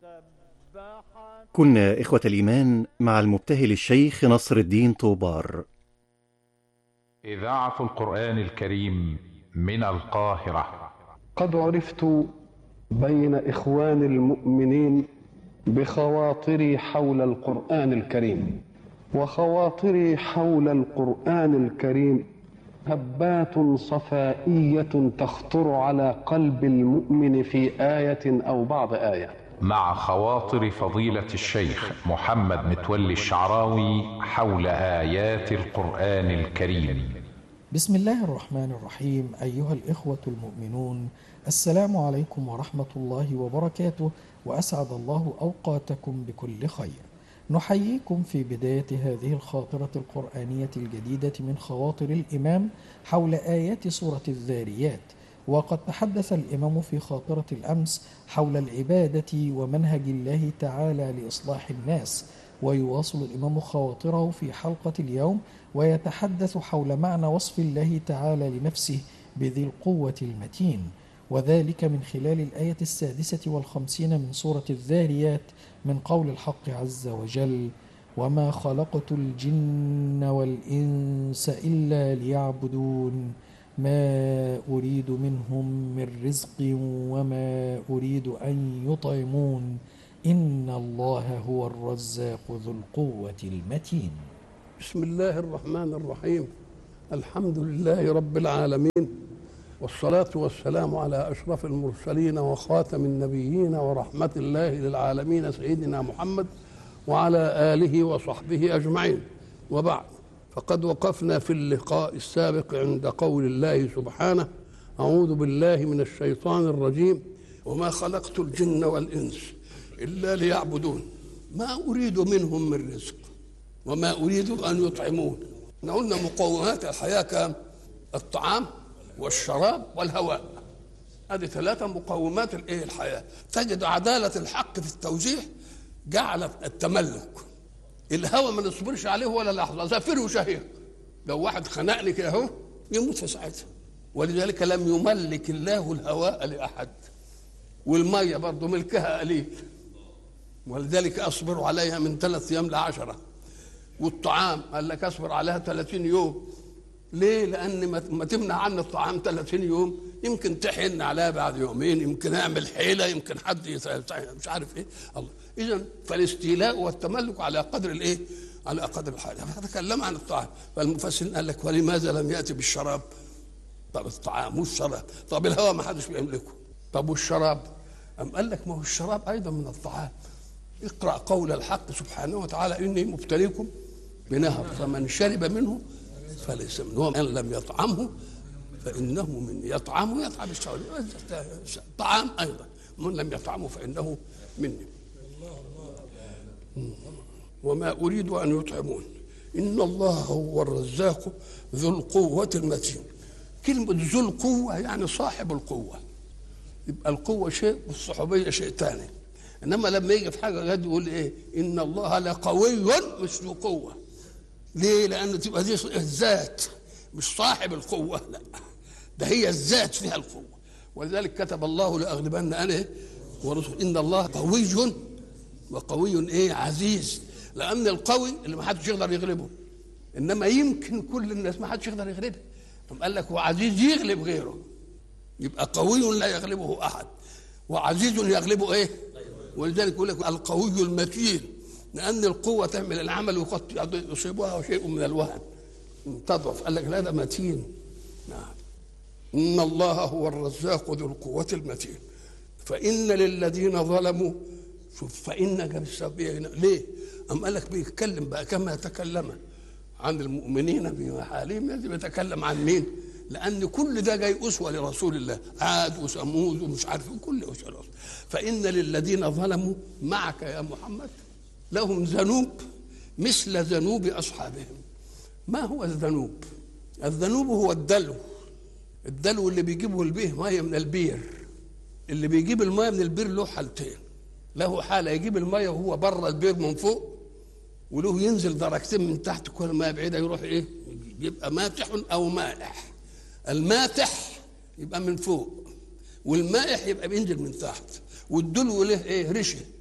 كنا إخوة الإيمان مع المبتهل الشيخ نصر الدين طوبار إذاعة القرآن الكريم من القاهرة قد عرفت بين إخوان المؤمنين بخواطري حول القرآن الكريم وخواطري حول القرآن الكريم هبات صفائية تخطر على قلب المؤمن في آية أو بعض آية مع خواطر فضيلة الشيخ محمد متولي الشعراوي حول آيات القرآن الكريم بسم الله الرحمن الرحيم أيها الإخوة المؤمنون السلام عليكم ورحمة الله وبركاته وأسعد الله أوقاتكم بكل خير نحييكم في بداية هذه الخاطرة القرآنية الجديدة من خواطر الإمام حول آيات سورة الذاريات وقد تحدث الإمام في خاطرة الأمس حول العبادة ومنهج الله تعالى لإصلاح الناس ويواصل الإمام خواطره في حلقة اليوم ويتحدث حول معنى وصف الله تعالى لنفسه بذي القوة المتين وذلك من خلال الآية السادسة والخمسين من سورة الذاريات من قول الحق عز وجل وما خلقت الجن والإنس إلا ليعبدون ما أريد منهم من رزق وما أريد أن يطعمون إن الله هو الرزاق ذو القوة المتين بسم الله الرحمن الرحيم الحمد لله رب العالمين والصلاة والسلام على أشرف المرسلين وخاتم النبيين ورحمة الله للعالمين سيدنا محمد وعلى آله وصحبه أجمعين وبعد فقد وقفنا في اللقاء السابق عند قول الله سبحانه أعوذ بالله من الشيطان الرجيم وما خلقت الجن والإنس إلا ليعبدون ما أريد منهم من رزق وما أريد أن يطعمون احنا قلنا مقومات الحياة كام الطعام والشراب والهواء هذه ثلاثة مقومات الايه الحياة تجد عدالة الحق في التوزيع جعلت التملك الهواء ما نصبرش عليه ولا لحظة زفير وشهيق لو واحد خنقني كده اهو يموت في ساعتها ولذلك لم يملك الله الهواء لأحد والمية برضه ملكها قليل ولذلك أصبر عليها من ثلاث أيام لعشرة والطعام قال لك أصبر عليها 30 يوم ليه؟ لأن ما تمنع عني الطعام 30 يوم يمكن تحن عليها بعد يومين يمكن أعمل حيلة يمكن حد مش عارف إيه الله إذا فالاستيلاء والتملك على قدر الإيه؟ على قدر الحاجة فتكلم عن الطعام فالمفسرين قال لك ولماذا لم يأتي بالشراب؟ طب الطعام والشراب طب الهواء ما حدش بيملكه طب والشراب؟ أم قال لك ما هو الشراب أيضا من الطعام اقرأ قول الحق سبحانه وتعالى إني مبتليكم بنهر فمن شرب منه فليس منه ومن لم يطعمه فإنه من يطعمه يطعم الشراب طعام أيضا من لم يطعمه فإنه مني وما أريد أن يطعمون إن الله هو الرزاق ذو القوة المتين كلمة ذو القوة يعني صاحب القوة يبقى القوة شيء والصحوبية شيء ثاني إنما لما يجي في حاجة غد يقول إيه إن الله لقوي مش ذو قوة ليه؟ لأن تبقى دي الذات مش صاحب القوة لا ده هي الذات فيها القوة ولذلك كتب الله لأغلبن أنا ورسول إن الله قوي وقوي إيه عزيز لأن القوي اللي ما حدش يقدر يغلبه إنما يمكن كل الناس ما حدش يقدر يغلبه ثم قال لك وعزيز يغلب غيره يبقى قوي لا يغلبه أحد وعزيز يغلبه إيه ولذلك يقول لك القوي المتين لأن القوة تعمل العمل وقد يصيبها شيء من الوهن تضعف قال لك لا ده متين نعم إن الله هو الرزاق ذو القوة المتين فإن للذين ظلموا شوف فإن جاب السببية هنا ليه؟ أم قال لك بيتكلم بقى كما تكلم عن المؤمنين بحالهم لازم يتكلم عن مين؟ لأن كل ده جاي أسوة لرسول الله عاد وثمود ومش عارف كل أسوة فإن للذين ظلموا معك يا محمد لهم ذنوب مثل ذنوب أصحابهم ما هو الذنوب؟ الذنوب هو الدلو الدلو اللي بيجيبه البيه ميه من البير اللي بيجيب الميه من البير له حالتين له حاله يجيب الميه وهو بره البير من فوق وله ينزل درجتين من تحت كل ما بعيده يروح ايه يبقى ماتح او مائح الماتح يبقى من فوق والمائح يبقى بينزل من تحت والدلو له ايه رشه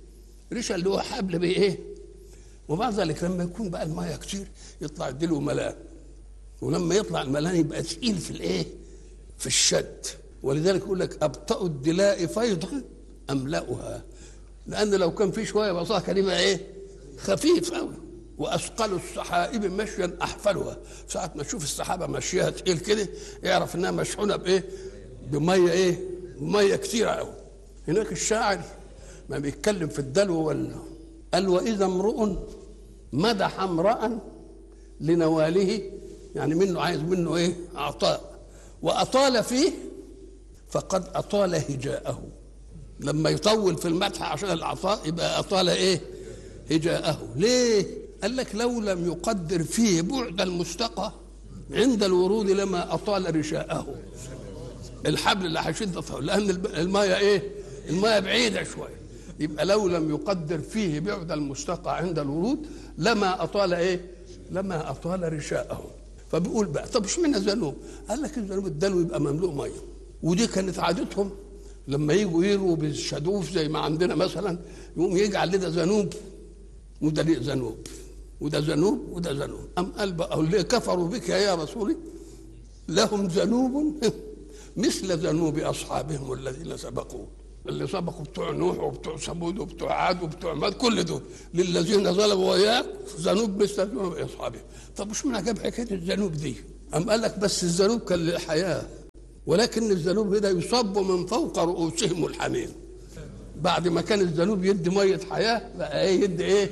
ريشه اللي هو حبل بايه وبعد ذلك لما يكون بقى الميه كتير يطلع يديله ملان ولما يطلع الملان يبقى تقيل في الايه في الشد ولذلك يقول لك ابطأ الدلاء فيضا املأها لان لو كان في شويه بصاها كان يبقى ايه خفيف قوي واثقل السحائب مشيا احفلها ساعه ما تشوف السحابه ماشيه تقيل كده اعرف انها مشحونه بايه بميه ايه ميه كتيره قوي هناك الشاعر ما بيتكلم في الدلو ولا قال واذا امرؤ مدح امرأ لنواله يعني منه عايز منه ايه عطاء واطال فيه فقد اطال هجاءه لما يطول في المدح عشان العطاء يبقى اطال ايه هجاءه ليه قال لك لو لم يقدر فيه بعد المستقى عند الورود لما اطال رشاءه الحبل اللي هيشد طول لان المايه ايه المايه بعيده شويه يبقى لو لم يقدر فيه بعد المستقى عند الورود لما اطال ايه لما اطال رشاءه فبيقول بقى طب اشمعنى ذنوب قال لك الذنوب الدلو يبقى مملوء ميه ودي كانت عادتهم لما يجوا يروا بالشدوف زي ما عندنا مثلا يقوم يجعل لده ذنوب وده ليه ذنوب وده ذنوب وده ذنوب أم قال بقى اللي كفروا بك يا رسولي لهم ذنوب مثل ذنوب أصحابهم الذين سبقوا اللي سبقوا بتوع نوح وبتوع ثمود وبتوع عاد وبتوع ماد كل دول للذين ظلموا وياك ذنوب مثل ذنوب أصحابهم طب مش معنى جاب حكاية الذنوب دي أم قال لك بس الذنوب كان للحياة ولكن الذنوب هنا يصب من فوق رؤوسهم الحميم بعد ما كان الذنوب يدي ميه حياه بقى ايه يدي ايه؟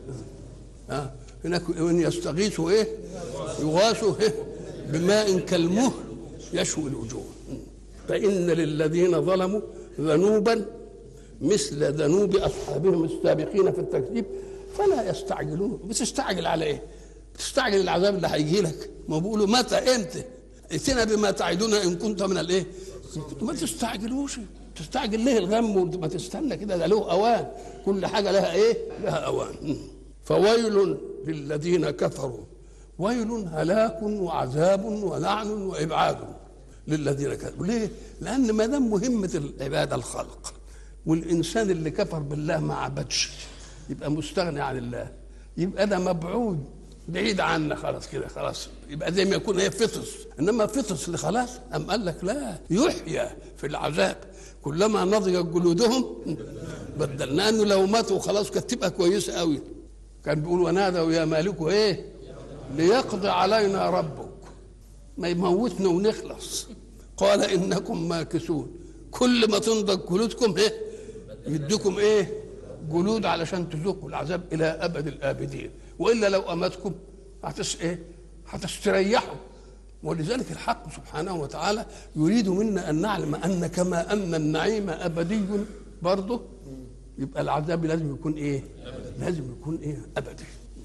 آه. هناك ان يستغيثوا ايه؟ يغاثوا إيه؟ بماء كالمهل يشوي الوجوه فان للذين ظلموا ذنوبا مثل ذنوب اصحابهم السابقين في التكذيب فلا يستعجلون بتستعجل على ايه؟ بتستعجل العذاب اللي هيجي لك ما بيقولوا متى امتى؟ ائتنا بما تعدنا ان كنت من الايه؟ ما تستعجلوش تستعجل ليه الغم ما تستنى كده ده له اوان كل حاجه لها ايه؟ لها اوان فويل للذين كفروا ويل هلاك وعذاب ولعن وابعاد للذين كفروا ليه؟ لان ما دام مهمه العباده الخلق والانسان اللي كفر بالله ما عبدش يبقى مستغني عن الله يبقى ده مبعود بعيد عنا خلاص كده خلاص يبقى زي ما يكون هي فطس انما فطس اللي خلاص ام قال لك لا يحيى في العذاب كلما نضجت جلودهم بدلنا انه لو ماتوا خلاص كانت تبقى كويسه قوي كان بيقول ونادوا يا مالك ايه ليقضي علينا ربك ما يموتنا ونخلص قال انكم ماكثون كل ما تنضج جلودكم ايه يديكم ايه جلود علشان تذوقوا العذاب الى ابد الابدين والا لو امتكم هتس ايه هتستريحوا ولذلك الحق سبحانه وتعالى يريد منا ان نعلم ان كما ان النعيم ابدي برضه يبقى العذاب لازم يكون ايه؟ لازم يكون ايه؟ ابدي.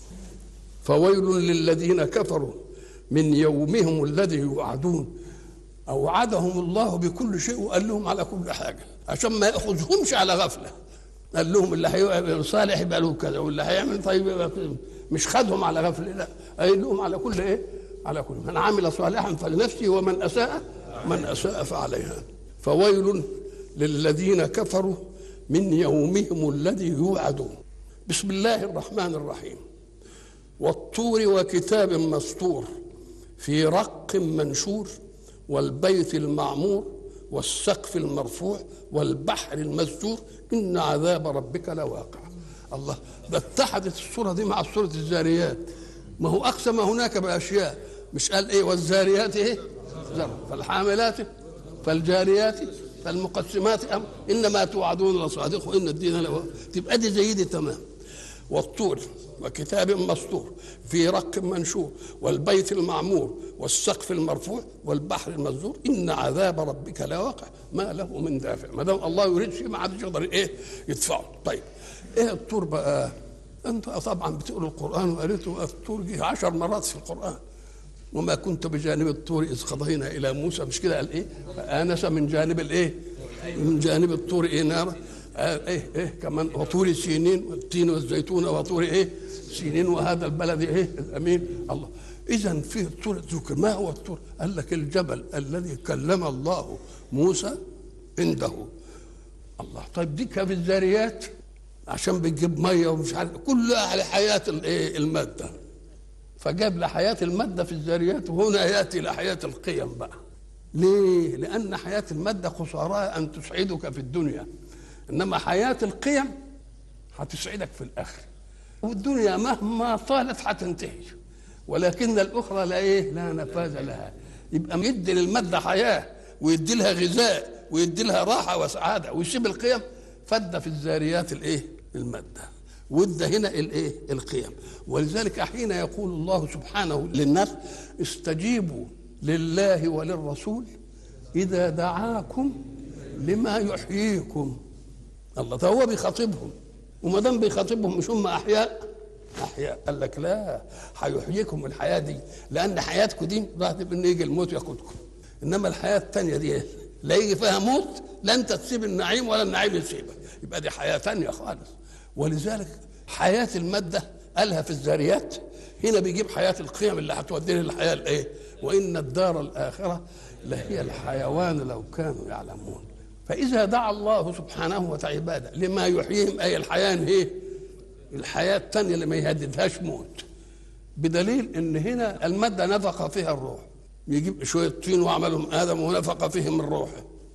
فويل للذين كفروا من يومهم الذي يوعدون اوعدهم الله بكل شيء وقال لهم على كل حاجه عشان ما ياخذهمش على غفله. قال لهم اللي هيعمل صالح يبقى له كذا واللي هيعمل طيب يبقى مش خدهم على غفله لا قال لهم على كل ايه؟ على كل من عمل صالحا فلنفسه ومن اساء من اساء فعليها فويل للذين كفروا من يومهم الذي يوعدون بسم الله الرحمن الرحيم والطور وكتاب مسطور في رق منشور والبيت المعمور والسقف المرفوع والبحر المسجور ان عذاب ربك لواقع الله ده اتحدت الصوره دي مع سوره الزاريات ما هو اقسم هناك باشياء مش قال ايه والزاريات ايه زرع فالحاملات فالجاريات فالمقسمات أم انما توعدون لصادق وان الدين له تبقى دي زي دي تمام والطور وكتاب مسطور في رق منشور والبيت المعمور والسقف المرفوع والبحر المسجور ان عذاب ربك لواقع ما له من دافع ما دام الله يريد شيء ما حدش يقدر ايه يدفعه طيب ايه الطور بقى انت طبعا بتقرا القران وقريته الطور جه عشر مرات في القران وما كنت بجانب الطور اذ قضينا الى موسى مش كده قال ايه فانس من جانب الايه من جانب الطور ايه نار آه ايه ايه كمان وطور سينين والتين والزيتون وطور ايه سينين وهذا البلد ايه الامين الله اذا فيه الطور ذكر ما هو الطور قال لك الجبل الذي كلم الله موسى عنده الله طيب دي في الذاريات عشان بتجيب ميه ومش عارف كلها لحياه الايه الماده فجاب لحياه الماده في الذريات وهنا ياتي لحياه القيم بقى ليه؟ لأن حياة المادة خسارها أن تسعدك في الدنيا إنما حياة القيم هتسعدك في الآخرة والدنيا مهما طالت هتنتهي ولكن الأخرى لا إيه؟ لا نفاذ لها يبقى يدي للمادة حياة ويدي لها غذاء ويدي لها راحة وسعادة ويسيب القيم فد في الذاريات الإيه؟ المادة وده هنا الايه القيم ولذلك حين يقول الله سبحانه للناس استجيبوا لله وللرسول اذا دعاكم لما يحييكم الله ده هو بيخاطبهم وما دام بيخاطبهم مش هم احياء احياء قال لك لا هيحييكم الحياه دي لان حياتكم دي راح ان يجي الموت ياخدكم انما الحياه الثانيه دي لا يجي فيها موت لا انت تسيب النعيم ولا النعيم يسيبك يبقى دي حياه ثانيه خالص ولذلك حياه الماده قالها في الذاريات هنا بيجيب حياه القيم اللي هتودينا للحياه الايه وان الدار الاخره لهي الحيوان لو كانوا يعلمون فاذا دعا الله سبحانه وتعالى لما يحييهم اي الحياه هي الحياه الثانيه اللي ما يهددهاش موت بدليل ان هنا الماده نفخ فيها الروح يجيب شويه طين وعملهم ادم ونفخ فيهم الروح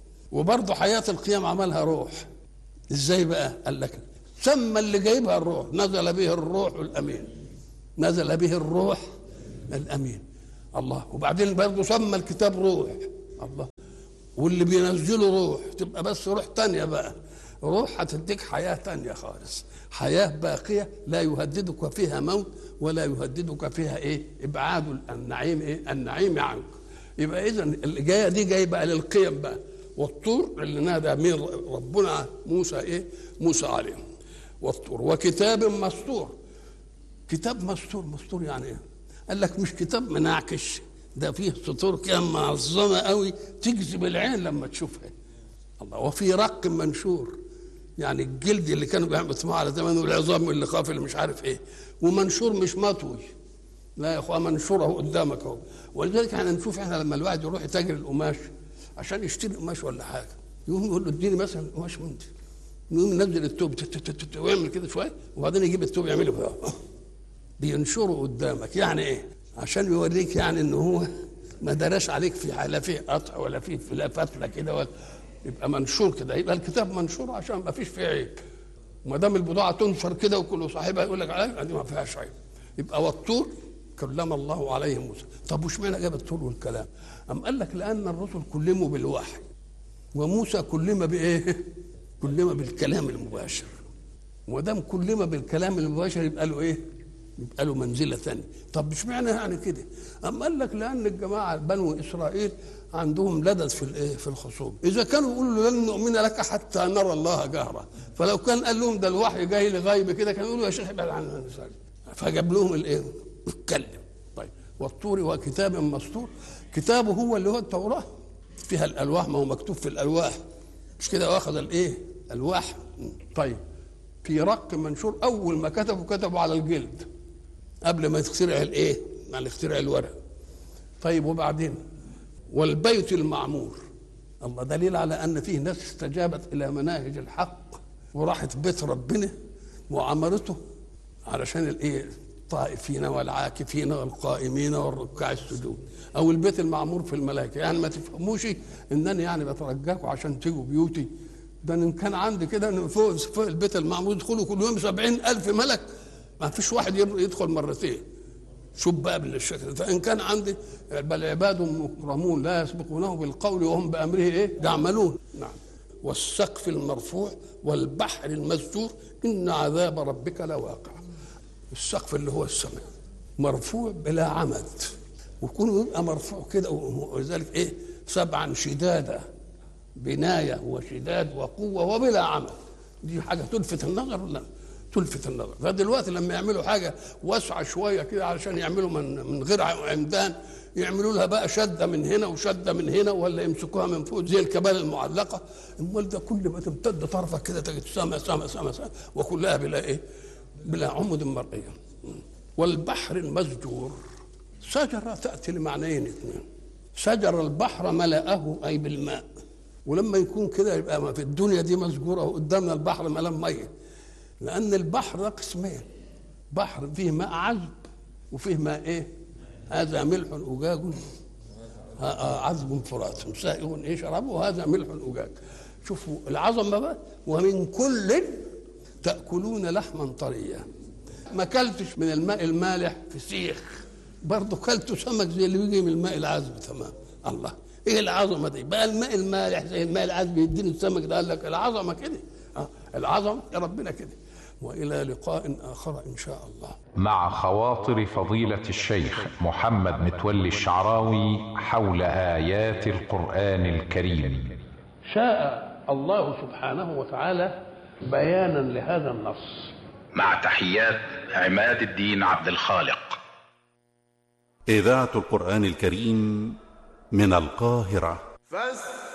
وبرضه حياه القيام عملها روح ازاي بقى قال لك سمى اللي جايبها الروح نزل به الروح الامين نزل به الروح الامين الله وبعدين برضه سمى الكتاب روح الله واللي بينزله روح تبقى بس روح تانية بقى روح هتديك حياة تانية خالص حياة باقية لا يهددك فيها موت ولا يهددك فيها ايه ابعاد النعيم ايه النعيم عنك يبقى اذا الجايه دي جايه بقى للقيم بقى والطور اللي نادى من ربنا موسى ايه موسى عليه والطور وكتاب مسطور كتاب مستور مستور يعني ايه قال لك مش كتاب منعكش ده فيه سطور كده معظمه قوي تجذب العين لما تشوفها الله وفي رق منشور يعني الجلد اللي كانوا بيعملوا على زمان والعظام اللي خاف اللي مش عارف ايه ومنشور مش مطوي لا يا اخوان منشور اهو قدامك اهو ولذلك احنا نشوف احنا لما الواحد يروح يتاجر القماش عشان يشتري قماش ولا حاجه يقوم يقول له اديني مثلا قماش منتج يقوم ينزل التوب ويعمل كده شويه وبعدين يجيب التوب يعمله كده بينشره قدامك يعني ايه عشان يوريك يعني ان هو ما دراش عليك في لا فيه قطع ولا فيه لا فتله كده ولا يبقى منشور كده يبقى الكتاب منشور عشان ما فيش فيه عيب وما دام البضاعه تنشر كده وكل صاحبها يقول لك عليها دي ما فيهاش عيب يبقى والطور كلم الله عليه موسى طب وش معنى جاب الطور والكلام أم قال لك لأن الرسل كلموا بالوحي وموسى كلم بإيه كلم بالكلام المباشر ودام كلم بالكلام المباشر يبقى له إيه يبقى له منزلة ثانية طب مش معنى يعني كده أم قال لك لأن الجماعة بنو إسرائيل عندهم لدد في الايه في الخصوم اذا كانوا يقولوا له لن نؤمن لك حتى نرى الله جهرا فلو كان قال لهم ده الوحي جاي لغيب كده كانوا يقولوا يا شيخ ابعد عنا فجاب لهم الايه اتكلم طيب والطور وكتاب مسطور كتابه هو اللي هو التوراه فيها الالواح ما هو مكتوب في الالواح مش كده واخذ الايه الواح طيب في رق منشور اول ما كتبوا كتبوا على الجلد قبل ما يخترع الايه ما يخترع الورق طيب وبعدين والبيت المعمور الله دليل على ان فيه ناس استجابت الى مناهج الحق وراحت بيت ربنا وعمرته علشان الايه الطائفين والعاكفين والقائمين والركع السجود او البيت المعمور في الملائكه يعني ما تفهموش انني يعني بترجاكم عشان تيجوا بيوتي ده ان كان عندي كده فوق, فوق البيت المعمور يدخلوا كل يوم سبعين الف ملك ما فيش واحد يدخل مرتين شوف بقى بالشكل فان كان عندي بل عباد مكرمون لا يسبقونه بالقول وهم بامره ايه يعملون نعم والسقف المرفوع والبحر المسجور ان عذاب ربك لواقع السقف اللي هو السماء مرفوع بلا عمد ويكون يبقى مرفوع كده ولذلك ايه سبعا شدادا بنايه وشداد وقوه وبلا عمد دي حاجه تلفت النظر ولا تلفت النظر فدلوقتي لما يعملوا حاجه واسعه شويه كده علشان يعملوا من من غير عمدان يعملوا لها بقى شده من هنا وشده من هنا ولا يمسكوها من فوق زي الكبال المعلقه امال ده كل ما تمتد طرفك كده تجد سما سما سما سما وكلها بلا ايه؟ بلا عمد مرئيه والبحر المسجور شجره تاتي لمعنيين اثنين شجر البحر ملأه اي بالماء ولما يكون كده يبقى ما في الدنيا دي مسجوره قدامنا البحر ملان ميه لأن البحر ده قسمين بحر فيه ماء عذب وفيه ماء إيه؟ هذا ملح أجاج ه- آه عذب فرات سائغ إيه شرابه وهذا ملح أجاج شوفوا العظمة بقى ومن كل تأكلون لحما طريا ما كلتش من الماء المالح فسيخ برضه كلت سمك زي اللي بيجي من الماء العذب تمام الله ايه العظمه دي بقى الماء المالح زي الماء العذب يديني السمك ده قال لك العظمه كده آه العظمه يا ربنا كده والى لقاء اخر ان شاء الله مع خواطر فضيلة الشيخ محمد متولي الشعراوي حول آيات القرآن الكريم شاء الله سبحانه وتعالى بيانا لهذا النص مع تحيات عماد الدين عبد الخالق إذاعة القرآن الكريم من القاهرة فاستمعوا